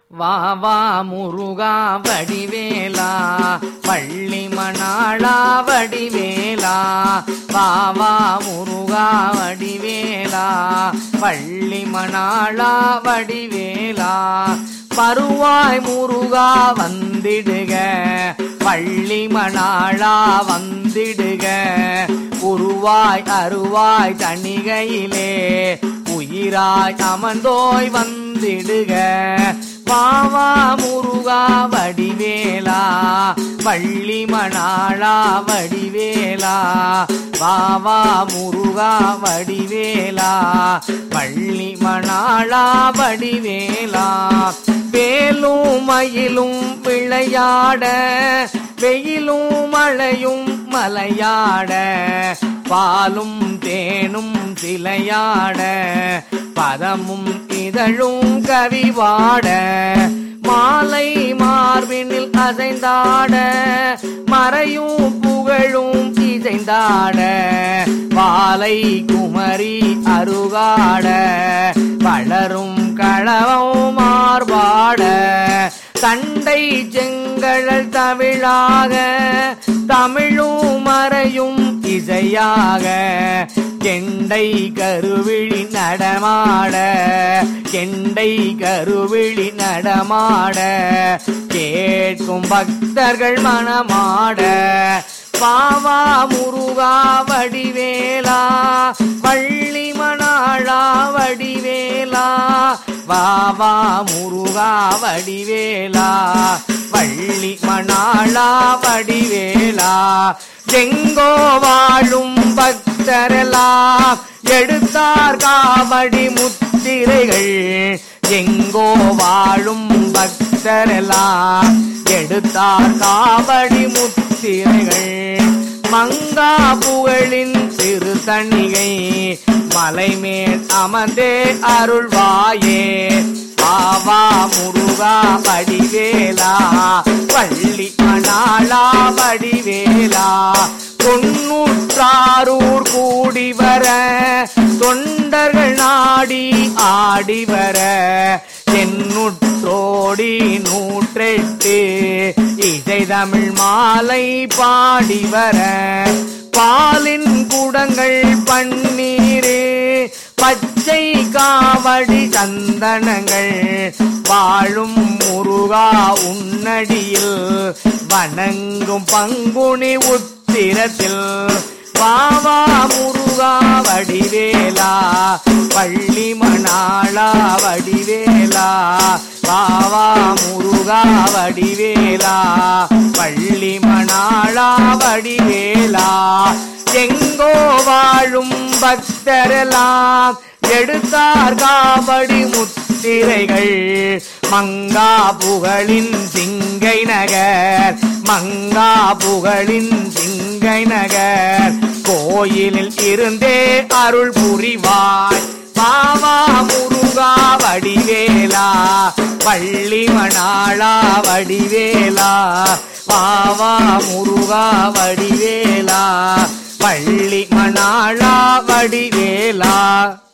வா வா முருகா வடிவேலா பள்ளி மணாளா வடிவேலா வா வா முருகா வடிவேலா பள்ளி மணாளா வடிவேலா பருவாய் முருகா வந்திடுக பள்ளி மணாளா வந்திடுக உருவாய் அருவாய் தணிகையிலே உயிராய் அமர்ந்தோய் வந்திடுக வாவா முருகா வடிவேலா வள்ளி மணாளா வடிவேலா வாவா முருகா வடிவேலா வள்ளி மணாளா வடிவேலா வேலும் மயிலும் விளையாட வெயிலும் மழையும் மலையாட பாலும் தேனும் சிலையாட பதமும் இதழும் கவிவாட மாலை மார்பினில் அசைந்தாட மறையும் புகழும் இசைந்தாட பாலை குமரி அருகாட வளரும் களவும் மார்பாட தண்டை செங்கழல் தமிழாக தமிழும் மறையும் இசையாக கெண்டை கருவிழி நடமாட கெண்டை கருவிழி நடமாட கேட்கும் பக்தர்கள் மனமாட பாவா முருகா வடிவேலா பள்ளி மணாளா வடிவேலா வாவா முருகா வடிவேலா வள்ளி மணாளா வடிவேலா எங்கோ வாழும் பக்தரெல்லாம் எடுத்தார் காவடி முத்திரைகள் எங்கோ வாழும் பக்தரெல்லாம் எடுத்தார் காவடி முத்திரைகள் மங்கா புகழின் சிறு தணிகை மலை மேல் அமர்ந்தே அருள்வாயே ஆவா முருகா வடிவேலா பள்ளி மணாளா வடிவேலா தொன்னூற்றாரூர் கூடி வர தொண்டர்கள் நாடி ஆடி வர தென்னுற்றோடி நூற்றெட்டு இசை தமிழ் மாலை பாடி வர பாலின் குடங்கள் பன்னீரே பச்சை காவடி சந்தனங்கள் வாழும் முருகா உன்னடியில் வணங்கும் பங்குனி உத்திரத்தில் வாவா முருகா வடிவேலா பள்ளி மணாளா வடிவேலா வாவா முருகா வடிவேலா பள்ளி மணாளா வடிவேலா எங்கோ வாழும் பக்தரெல்லாம் எடுத்தார் காவடி முத்திரைகள் மங்கா புகழின் சிங்கை நகர் மங்கா புகழின் சிங்கை நகர் கோயிலில் இருந்தே அருள் புரிவாய் பாவா முருகா வடிவேலா பள்ளி மணாளா வடிவேலா பாவா முருகா வடிவேலா பள்ளி மணாளா வடிவேலா